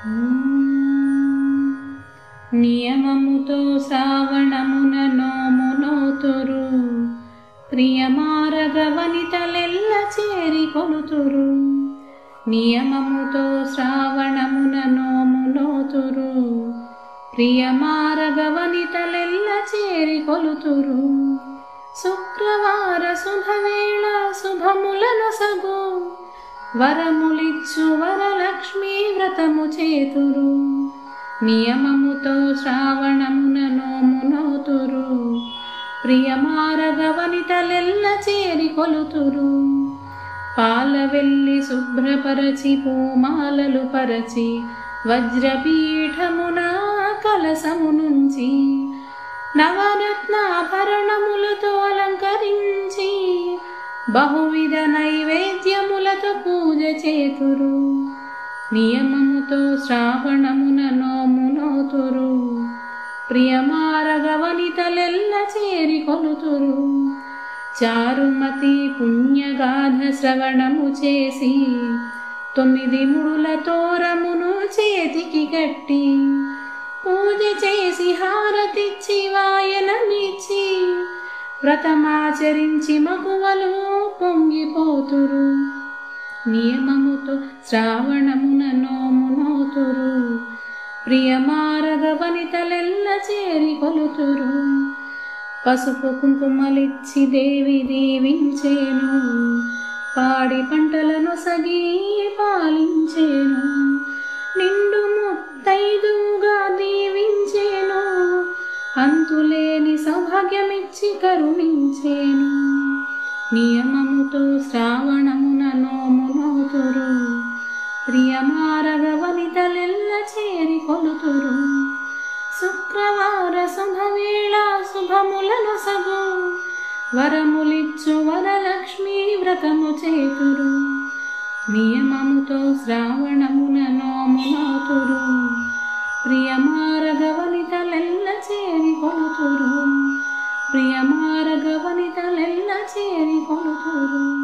నియమముతో శ్రావణమున నోము నోతురు ప్రియమారగ వనితలెల్ల చేరి కొలుతురు నియమముతో శ్రావణమున నోము నోతురు ప్రియమారగ వనితలెల్ల చేరి కొలుతురు శుక్రవార శుభవేళ శుభములను సగు వరములిచ్చు వరలక్ష్మీ వ్రతము చేతురు నియమముతో శ్రావణమున నోము నోతురు ప్రియమారగ వనితలెల్ల చేరి కొలుతురు పాల వెళ్ళి శుభ్రపరచి పూమాలలు పరచి వజ్రపీఠమున కలసము నుంచి నవరత్నాభరణములతో అలంకరించి బహువిధ నైవేద్యములతో పూజ చేతురు నియమముతో శ్రావణమున నోము నోతురు ప్రియమారగ వనితలెల్ల చేరి కొలుతురు చారుమతి పుణ్యగాథ శ్రవణము చేసి తొమ్మిది ముడుల తోరమును చేతికి కట్టి పూజ చేసి హారతిచ్చి వాయనమిచ్చి వ్రతమాచరించి మగువలు పొంగిపోతురు నియమముతో శ్రావణమున నోము నోతురు ప్రియమారగ వనితలెల్ల చేరి కొలుతురు పసుపు కుంకుమలిచ్చి దేవి దీవించేను పాడి పంటలను సగి పాలించేను నిండు ముత్తైదుగా దీవించేను అంతులేని సౌభాగ్యమిచ్చి కరుణించేను నియమముతో శ్రావణమున నోము నోతురు ప్రియమారగ వనితలెల్ల చేరి కొలుతురు శుక్రవార శుభవేళ శుభములను సగు వరములిచ్చు వరలక్ష్మీ వ్రతము చేతురు నియమముతో శ్రావణమున నోము నోతురు ప్రియమారగ వనితలెల్ల చేరి కొలుతురు ప్రియమారగ వనితలెల్ల చేరి కొలుతురు